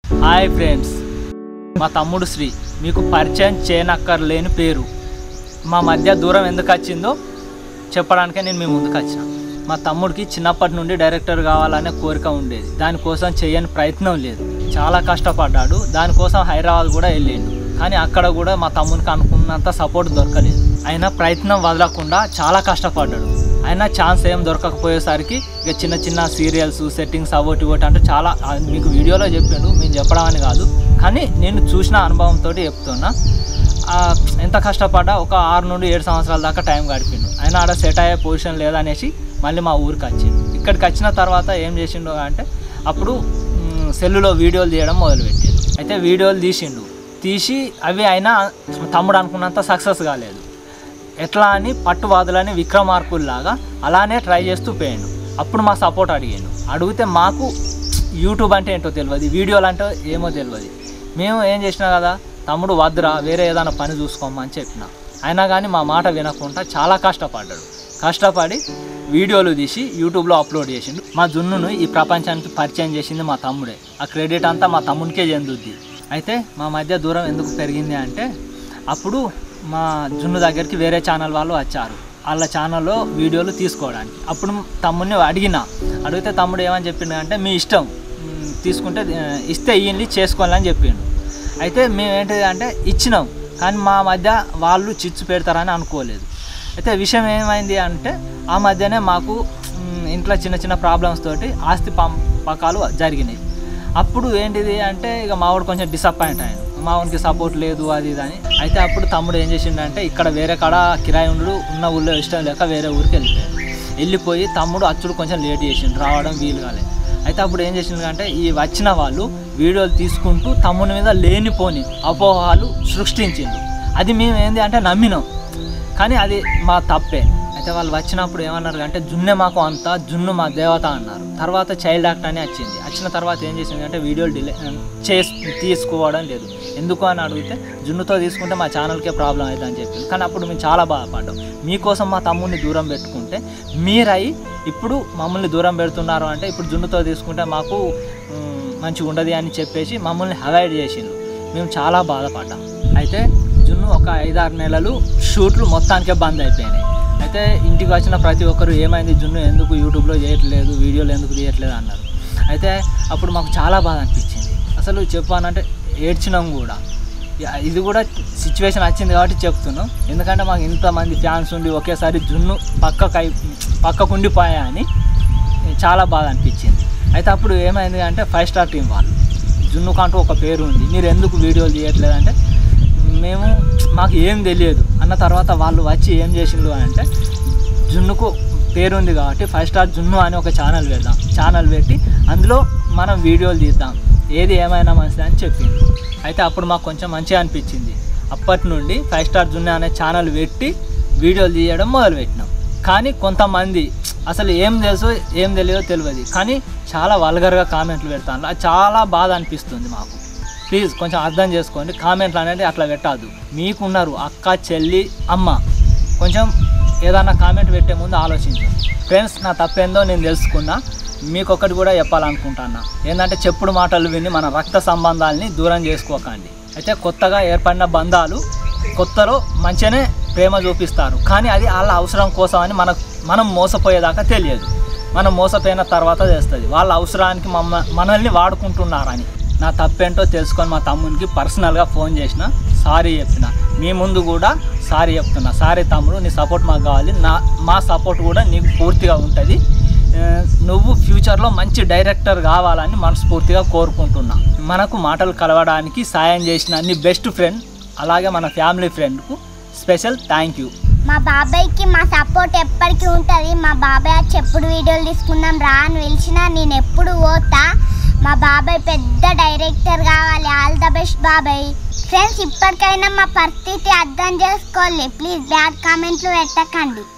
hi friends మా తమ్ముడు శ్రీ మీకు పరిచయం చేయనక్కర్లేని పేరు మా మధ్య దూరం ఎందుకు వచ్చిందో చెప్పడానికే నేను మీ ముందుకు వచ్చిన మా తమ్ముడికి చిన్నప్పటి నుండి డైరెక్టర్ కావాలనే కోరిక ఉండేది దానికోసం చేయని ప్రయత్నం లేదు చాలా కష్టపడ్డాడు దానికోసం హైదరాబాద్ కూడా వెళ్ళిండు కానీ అక్కడ కూడా మా తమ్మునికి అనుకున్నంత సపోర్ట్ దొరకలేదు అయినా ప్రయత్నం వదలకుండా చాలా కష్టపడ్డాడు అయినా ఛాన్స్ ఏం దొరకకపోయేసరికి ఇక చిన్న చిన్న సీరియల్స్ సెట్టింగ్స్ అవోటి ఇవోటి అంటే చాలా ఆ, మీకు వీడియోలో చెప్పిండు మేము చెప్పడం అని కాదు కానీ నేను చూసిన అనుభవంతో చెప్తున్నా ఆ, ఎంత కష్టపడ్డా ఒక ఆరు నుండి ఏడు సంవత్సరాల దాకా టైం గడిపిండు అయినా ఆడ సెట్ అయ్యే పొజిషన్ లేదనేసి మళ్ళీ మా ఊరికి వచ్చిండు ఇక్కడికి వచ్చిన తర్వాత ఏం చేసిండు అంటే అప్పుడు మ్, సెల్లులో వీడియోలు తీయడం మొదలుపెట్టిండు అయితే వీడియోలు తీసిండు తీసి అవి అయినా తమ్ముడు అనుకున్నంత సక్సెస్ కాలేదు ఎట్లా అని పట్టువాదులని విక్రమార్కుల్లాగా అలానే ట్రై చేస్తూ పోయాడు అప్పుడు మా సపోర్ట్ అడిగాను అడిగితే మాకు యూట్యూబ్ అంటే ఏంటో తెలియదు వీడియోలు అంటే ఏమో తెలియదు మేము ఏం చేసినా కదా తమ్ముడు వద్దురా వేరే ఏదైనా పని చూసుకోమని చెప్పిన అయినా కానీ మా మాట వినకుండా చాలా కష్టపడ్డాడు కష్టపడి వీడియోలు తీసి యూట్యూబ్లో అప్లోడ్ చేసిండు మా జున్నును ఈ ప్రపంచానికి పరిచయం చేసింది మా తమ్ముడే ఆ క్రెడిట్ అంతా మా తమ్మునికే చెందుద్ది అయితే మా మధ్య దూరం ఎందుకు పెరిగింది అంటే అప్పుడు మా జున్ను దగ్గరికి వేరే ఛానల్ వాళ్ళు వచ్చారు వాళ్ళ ఛానల్లో వీడియోలు తీసుకోవడానికి అప్పుడు తమ్ముడిని అడిగిన అడిగితే తమ్ముడు ఏమని చెప్పిండు అంటే మీ ఇష్టం మ్, తీసుకుంటే ఆ, ఇస్తే ఇయ్యండి చేసుకోవాలని చెప్పిండు అయితే మేము ఏంటిది అంటే ఇచ్చినాం కానీ మా మధ్య వాళ్ళు చిచ్చు పెడతారని అనుకోలేదు అయితే విషయం ఏమైంది అంటే ఆ మధ్యనే మాకు మ్, ఇంట్లో చిన్న చిన్న ప్రాబ్లమ్స్ తోటి ఆస్తి పంపకాలు జరిగినాయి అప్పుడు ఏంటిది అంటే ఇక మావాడు కొంచెం డిసప్పాయింట్ అయ్యాడు మావానికి సపోర్ట్ లేదు అది ఇది అని అయితే అప్పుడు తమ్ముడు ఏం చేసిండంటే ఇక్కడ వేరే కాడ కిరాయి ఉండు ఉన్న ఊళ్ళో ఇష్టం లేక వేరే ఊరికి వెళ్ళిపోయాడు వెళ్ళిపోయి తమ్ముడు అచ్చుడు కొంచెం లేట్ చేసిండు రావడం వీలు కాలేదు అయితే అప్పుడు ఏం చేసిండు అంటే ఈ వచ్చిన వాళ్ళు వీడియోలు తీసుకుంటూ తమ్ముని మీద లేనిపోని అపోహాలు సృష్టించిండు అది మేము ఏంది అంటే నమ్మినాం కానీ అది మా తప్పే అయితే వాళ్ళు వచ్చినప్పుడు ఏమన్నారు అంటే జున్నే మాకు అంతా జున్ను మా దేవత అన్నారు తర్వాత చైల్డ్ యాక్ట్ అని వచ్చింది వచ్చిన తర్వాత ఏం చేసింది అంటే వీడియోలు డిలే చేసి తీసుకోవడం లేదు ఎందుకు అని అడిగితే జున్నుతో తీసుకుంటే మా ఛానల్కే ప్రాబ్లం అవుతుంది అని చెప్పింది కానీ అప్పుడు మేము చాలా బాధపడ్డాం మీకోసం మా తమ్ముడిని దూరం పెట్టుకుంటే మీరై ఇప్పుడు మమ్మల్ని దూరం పెడుతున్నారు అంటే ఇప్పుడు జున్నుతో తీసుకుంటే మాకు మ్, మంచిగా ఉండదు అని చెప్పేసి మమ్మల్ని అవాయిడ్ చేసిండ్రు మేము చాలా బాధపడ్డాం అయితే జున్ను ఒక ఐదారు నెలలు షూట్లు మొత్తానికే బంద్ అయిపోయినాయి అయితే ఇంటికి వచ్చిన ప్రతి ఒక్కరు ఏమైంది జున్ను ఎందుకు యూట్యూబ్లో చేయట్లేదు వీడియోలు ఎందుకు తీయట్లేదు అన్నారు అయితే అప్పుడు మాకు చాలా బాధ అనిపించింది అసలు చెప్పానంటే ఏడ్చినాం కూడా యా- ఇది కూడా సిచ్యువేషన్ వచ్చింది కాబట్టి చెప్తున్నాం ఎందుకంటే మాకు ఇంతమంది ఫ్యాన్స్ ఉండి ఒకేసారి జున్ను పక్కకు అయి పక్కకు ఉండిపోయా అని చాలా బాధ అనిపించింది అయితే అప్పుడు ఏమైంది అంటే ఫైవ్ స్టార్ టీం వాళ్ళు జున్నుకంటూ ఒక పేరు ఉంది మీరు ఎందుకు వీడియోలు తీయట్లేదు అంటే మేము మాకు ఏం తెలియదు అన్న తర్వాత వాళ్ళు వచ్చి ఏం చేసిండ్రు అంటే జున్నుకు పేరుంది కాబట్టి ఫైవ్ స్టార్ జున్ను అని ఒక ఛానల్ పెడదాం ఛానల్ పెట్టి అందులో మనం వీడియోలు తీద్దాం ఏది ఏమైనా మంచిది అని చెప్పింది అయితే అప్పుడు మాకు కొంచెం మంచిగా అనిపించింది అప్పటి నుండి ఫైవ్ స్టార్ జున్ను అనే ఛానల్ పెట్టి వీడియోలు తీయడం మొదలుపెట్టినాం కానీ కొంతమంది అసలు ఏం తెలుసో ఏం తెలియదో తెలియదు కానీ చాలా వల్గర్గా కామెంట్లు పెడతాను అది చాలా బాధ అనిపిస్తుంది మాకు ప్లీజ్ కొంచెం అర్థం చేసుకోండి కామెంట్లు అనేది అట్లా పెట్టద్దు మీకున్నారు అక్క చెల్లి అమ్మ కొంచెం ఏదన్నా కామెంట్ పెట్టే ముందు ఆలోచించండి ఫ్రెండ్స్ నా తప్పేందో నేను తెలుసుకున్నా మీకు ఒకటి కూడా చెప్పాలనుకుంటున్నా ఏంటంటే చెప్పుడు మాటలు విని మన రక్త సంబంధాలని దూరం చేసుకోకండి అయితే కొత్తగా ఏర్పడిన బంధాలు కొత్తలో మంచిగానే ప్రేమ చూపిస్తారు కానీ అది వాళ్ళ అవసరం కోసం అని మనకు మనం మోసపోయేదాకా తెలియదు మనం మోసపోయిన తర్వాత తెలుస్తుంది వాళ్ళ అవసరానికి మమ్మ మనల్ని వాడుకుంటున్నారని నా తప్పేంటో తెలుసుకొని మా తమ్మునికి పర్సనల్గా ఫోన్ చేసిన సారీ చెప్పిన మీ ముందు కూడా సారీ చెప్తున్నా సారీ తమ్ముడు నీ సపోర్ట్ మాకు కావాలి నా మా సపోర్ట్ కూడా నీకు పూర్తిగా ఉంటుంది ఆ, నువ్వు ఫ్యూచర్లో మంచి డైరెక్టర్ కావాలని మనస్ఫూర్తిగా కోరుకుంటున్నా మనకు మాటలు కలవడానికి సాయం చేసిన నీ బెస్ట్ ఫ్రెండ్ అలాగే మన ఫ్యామిలీ ఫ్రెండ్కు స్పెషల్ థ్యాంక్ యూ మా బాబాయ్కి మా సపోర్ట్ ఎప్పటికీ ఉంటుంది మా బాబాయ్ చెప్పుడు వీడియోలు తీసుకుందాం రా అని పిలిచినా నేను ఎప్పుడు పోతా మా బాబాయ్ పెద్ద డైరెక్టర్ కావాలి ఆల్ ద బెస్ట్ బాబాయ్ ఫ్రెండ్స్ ఇప్పటికైనా మా పరిస్థితి అర్థం చేసుకోవాలి ప్లీజ్ బ్యాడ్ కామెంట్లు పెట్టకండి